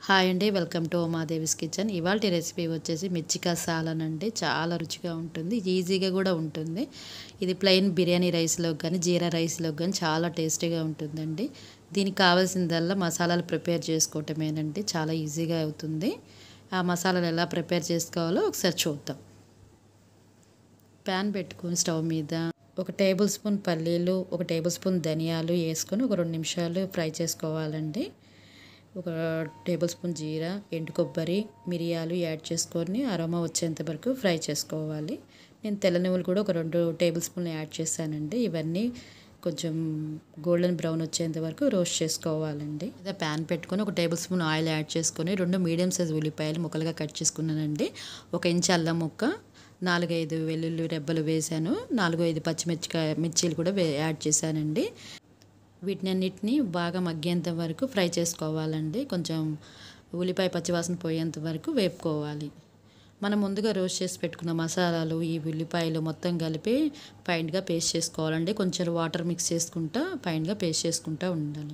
hi అండి welcome to Umadevi's kitchen ఇవాళ recipe వచ్చేసి మిర్చికా సాలన్ అండి చాలా రుచిగా ఉంటుంది ఈజీగా కూడా ఉంటుంది ఇది ప్లెయిన్ బిర్యానీ రైస్లోకి కానీ జీరా రైస్లోకి కానీ చాలా టేస్టీగా ఉంటుందండి దీనికి కావాల్సిందల్లా మసాలాలు ప్రిపేర్ చేసుకోవటమేనండి చాలా ఈజీగా అవుతుంది ఆ మసాలాలు ఎలా ప్రిపేర్ చేసుకోవాలో ఒకసారి చూద్దాం ప్యాన్ పెట్టుకొని స్టవ్ మీద ఒక టేబుల్ స్పూన్ పల్లీలు ఒక టేబుల్ స్పూన్ ధనియాలు వేసుకొని ఒక రెండు నిమిషాలు ఫ్రై చేసుకోవాలండి ఒక టేబుల్ స్పూన్ జీరా ఎండు కొబ్బరి మిరియాలు యాడ్ చేసుకొని అరోమా వచ్చేంత వరకు ఫ్రై చేసుకోవాలి నేను తెల్ల నువ్వులు కూడా ఒక రెండు టేబుల్ స్పూన్లు యాడ్ చేశానండి ఇవన్నీ కొంచెం గోల్డెన్ బ్రౌన్ వచ్చేంత వరకు రోస్ట్ చేసుకోవాలండి అదే ప్యాన్ పెట్టుకొని ఒక టేబుల్ స్పూన్ ఆయిల్ యాడ్ చేసుకొని రెండు మీడియం సైజ్ ఉల్లిపాయలు ముక్కలుగా కట్ చేసుకున్నానండి ఒక ఇంచు అల్లం ముక్క నాలుగైదు వెల్లుల్లి రెబ్బలు వేసాను నాలుగు ఐదు పచ్చిమిర్చికాయ మిర్చీలు కూడా వే యాడ్ చేశానండి వీటిని అన్నిటిని బాగా మగ్గేంత వరకు ఫ్రై చేసుకోవాలండి కొంచెం ఉల్లిపాయ పచ్చివాసన పోయేంత వరకు వేపుకోవాలి మనం ముందుగా రోస్ట్ చేసి పెట్టుకున్న మసాలాలు ఈ ఉల్లిపాయలు మొత్తం కలిపి పైనగా పేస్ట్ చేసుకోవాలండి కొంచెం వాటర్ మిక్స్ చేసుకుంటా పైనగా పేస్ట్ చేసుకుంటూ ఉండాలి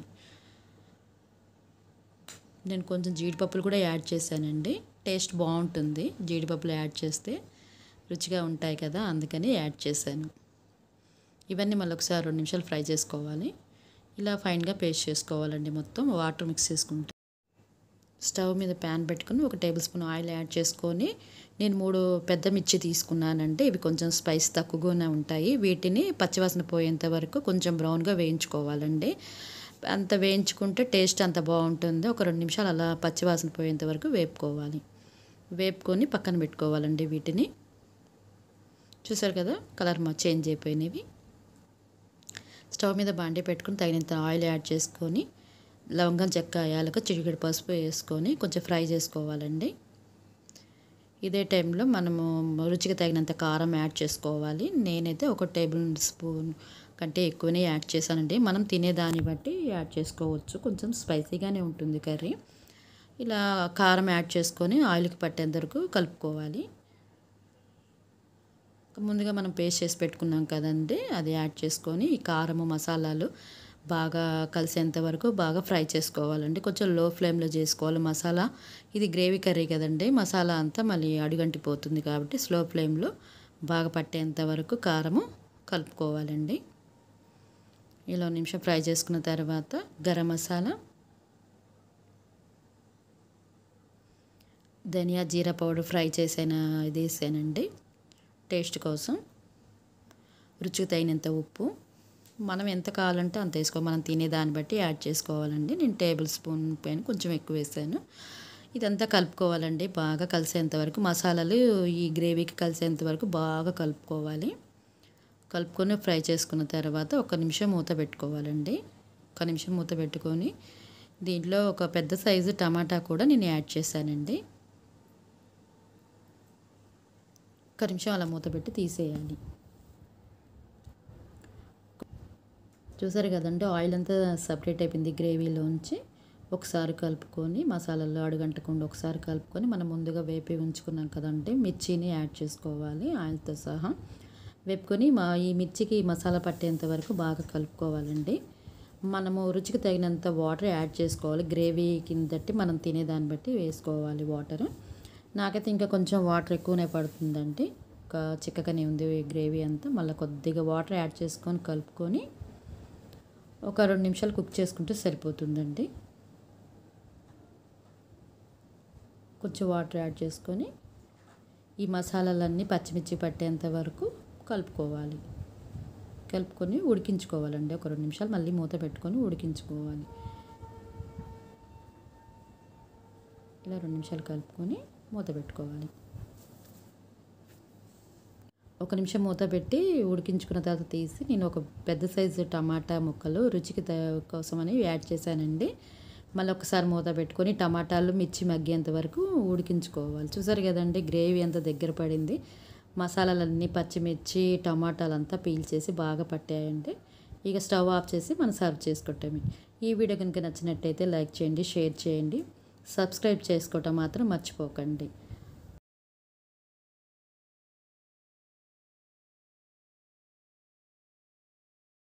నేను కొంచెం జీడిపప్పులు కూడా యాడ్ చేశానండి టేస్ట్ బాగుంటుంది జీడిపప్పులు యాడ్ చేస్తే రుచిగా ఉంటాయి కదా అందుకని యాడ్ చేశాను ఇవన్నీ మళ్ళీ ఒకసారి రెండు నిమిషాలు ఫ్రై చేసుకోవాలి ఇలా ఫైన్గా పేస్ట్ చేసుకోవాలండి మొత్తం వాటర్ మిక్స్ చేసుకుంటా స్టవ్ మీద ప్యాన్ పెట్టుకుని ఒక టేబుల్ స్పూన్ ఆయిల్ యాడ్ చేసుకొని నేను మూడు పెద్ద మిర్చి తీసుకున్నానంటే ఇవి కొంచెం స్పైస్ తక్కువగానే ఉంటాయి వీటిని పచ్చివాసన పోయేంత వరకు కొంచెం బ్రౌన్గా వేయించుకోవాలండి అంత వేయించుకుంటే టేస్ట్ అంత బాగుంటుంది ఒక రెండు నిమిషాలు అలా పచ్చివాసన పోయేంత వరకు వేపుకోవాలి వేపుకొని పక్కన పెట్టుకోవాలండి వీటిని చూసారు కదా కలర్ మా చేంజ్ అయిపోయినవి స్టవ్ మీద బాండి పెట్టుకుని తగినంత ఆయిల్ యాడ్ చేసుకొని లవంగం చెక్క యాలక చిటికెడు పసుపు వేసుకొని కొంచెం ఫ్రై చేసుకోవాలండి ఇదే టైంలో మనము రుచికి తగినంత కారం యాడ్ చేసుకోవాలి నేనైతే ఒక టేబుల్ స్పూన్ కంటే ఎక్కువనే యాడ్ చేశానండి మనం తినేదాన్ని బట్టి యాడ్ చేసుకోవచ్చు కొంచెం స్పైసీగానే ఉంటుంది కర్రీ ఇలా కారం యాడ్ చేసుకొని ఆయిల్కి పట్టేంత వరకు కలుపుకోవాలి ముందుగా మనం పేస్ట్ చేసి పెట్టుకున్నాం కదండి అది యాడ్ చేసుకొని ఈ కారము మసాలాలు బాగా కలిసేంత వరకు బాగా ఫ్రై చేసుకోవాలండి కొంచెం లో ఫ్లేమ్లో చేసుకోవాలి మసాలా ఇది గ్రేవీ కర్రీ కదండి మసాలా అంతా మళ్ళీ అడుగంటిపోతుంది కాబట్టి స్లో ఫ్లేమ్లో బాగా పట్టేంత వరకు కారము కలుపుకోవాలండి ఇలా నిమిషం ఫ్రై చేసుకున్న తర్వాత గరం మసాలా ధనియా జీరా పౌడర్ ఫ్రై చేసిన ఇది వేసానండి టేస్ట్ కోసం రుచికి తగినంత ఉప్పు మనం ఎంత కావాలంటే అంత వేసుకో మనం తినే దాన్ని బట్టి యాడ్ చేసుకోవాలండి నేను టేబుల్ స్పూన్ పైన కొంచెం ఎక్కువ వేసాను ఇదంతా కలుపుకోవాలండి బాగా కలిసేంత వరకు మసాలాలు ఈ గ్రేవీకి కలిసేంత వరకు బాగా కలుపుకోవాలి కలుపుకొని ఫ్రై చేసుకున్న తర్వాత ఒక నిమిషం మూత పెట్టుకోవాలండి ఒక నిమిషం మూత పెట్టుకొని దీంట్లో ఒక పెద్ద సైజు టమాటా కూడా నేను యాడ్ చేశానండి ఒక్క నిమిషం అలా మూత పెట్టి తీసేయాలి చూసారు కదండి ఆయిల్ అంతా సపరేట్ అయిపోయింది గ్రేవీలోంచి ఒకసారి కలుపుకొని మసాలాలో అడుగంటకుండా ఒకసారి కలుపుకొని మనం ముందుగా వేపి ఉంచుకున్నాం కదండి మిర్చిని యాడ్ చేసుకోవాలి ఆయిల్తో సహా వేపుకొని మా ఈ మిర్చికి మసాలా పట్టేంత వరకు బాగా కలుపుకోవాలండి మనము రుచికి తగినంత వాటర్ యాడ్ చేసుకోవాలి గ్రేవీ కిందట్టి మనం తినేదాన్ని బట్టి వేసుకోవాలి వాటర్ నాకైతే ఇంకా కొంచెం వాటర్ ఎక్కువనే పడుతుందండి ఒక చిక్కగానే ఉంది గ్రేవీ అంతా మళ్ళీ కొద్దిగా వాటర్ యాడ్ చేసుకొని కలుపుకొని ఒక రెండు నిమిషాలు కుక్ చేసుకుంటే సరిపోతుందండి కొంచెం వాటర్ యాడ్ చేసుకొని ఈ మసాలాలన్నీ పచ్చిమిర్చి పట్టేంత వరకు కలుపుకోవాలి కలుపుకొని ఉడికించుకోవాలండి ఒక రెండు నిమిషాలు మళ్ళీ మూత పెట్టుకొని ఉడికించుకోవాలి ఇలా రెండు నిమిషాలు కలుపుకొని మూత పెట్టుకోవాలి ఒక నిమిషం మూత పెట్టి ఉడికించుకున్న తర్వాత తీసి నేను ఒక పెద్ద సైజు టమాటా ముక్కలు రుచికి కోసమని యాడ్ చేశానండి మళ్ళీ ఒకసారి మూత పెట్టుకొని టమాటాలు మిర్చి మగ్గేంత వరకు ఉడికించుకోవాలి చూసారు కదండి గ్రేవీ అంతా దగ్గర పడింది మసాలాలన్నీ పచ్చిమిర్చి టమాటాలు అంతా పీల్చేసి బాగా పట్టాయండి ఇక స్టవ్ ఆఫ్ చేసి మనం సర్వ్ చేసుకోవటమే ఈ వీడియో కనుక నచ్చినట్టయితే లైక్ చేయండి షేర్ చేయండి సబ్స్క్రైబ్ చేసుకోవటం మాత్రం మర్చిపోకండి